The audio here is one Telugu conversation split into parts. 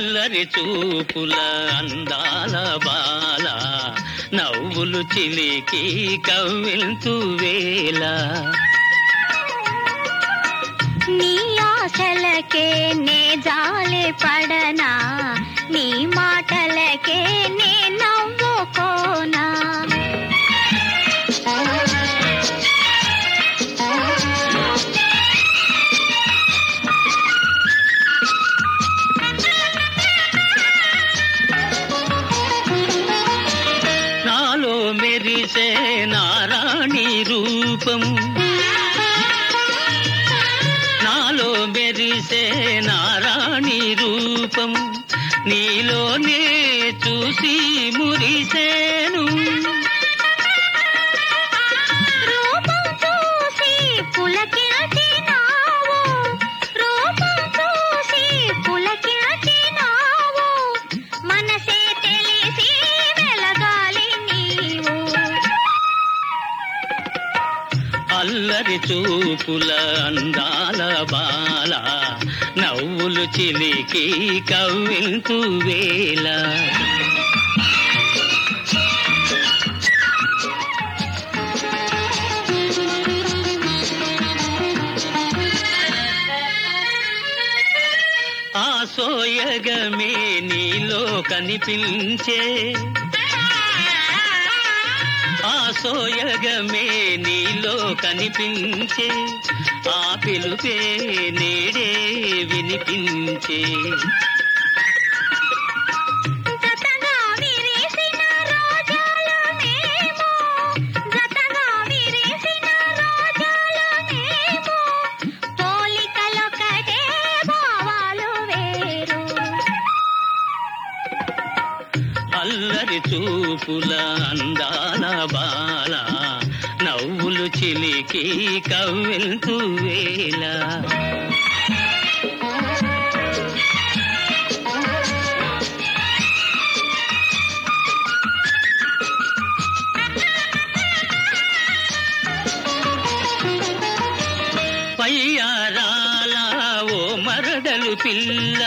అల్లరి చూపుల అందాల బాల నవ్వులు చిలికి కవ్వింతు వేళ నీ ఆశలకే నే జాలి పడనా నీ మాటలకే నే నవ్వుకోనా నాలో మెరిసే నారాణి రూపం నాలో మెరిసే నారాణి రూపం నీలోనే చూసి మురిసేను రూపం చూసి పులకించినావు రూపం చూసి పులకించినావు మనసే తెలిసి వెలగాలి నీవు అల్లరి చూపుల అందాల బాల నవ్వులు చిలికి కవ్వింతు వేళ ఆ సోయగమే నీలో కనిపించే ఆ సోయగమే నీలో కనిపించే ఆ పిలుపే నేడే వినిపించే జతగా విరిసిన రోజాల మేము జతగా విరిసిన రోజాల మేము పోలికలొకటే భావాలు వేరు అల్లరి చూపుల అందాల బాల నవ్వులు చిలికి కవ్వింతు వేళ పయ్యారాల ఓ మరదలు పిల్ల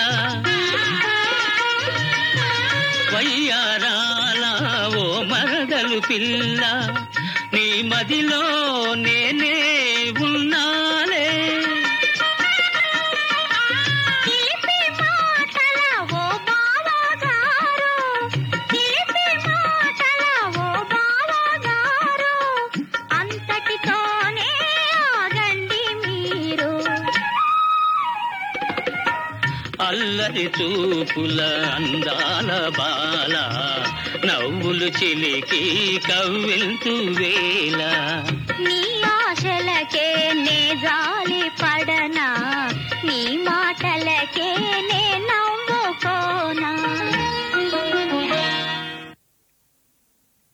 వయ్యారాల ఓ మరదలు పిల్ల నీ మదిలో నేనే ఉన్నాలే చిలిపి మాటల ఓ బావగారు చిలిపి మాటల ఓ బావగారు అంతటితోనే ఆగండి మీరు అల్లరి చూపుల అందాల బాల నవ్వులు చిలికి కవ్వింతు వేళ నీ ఆశలకే నే జాలి పడనా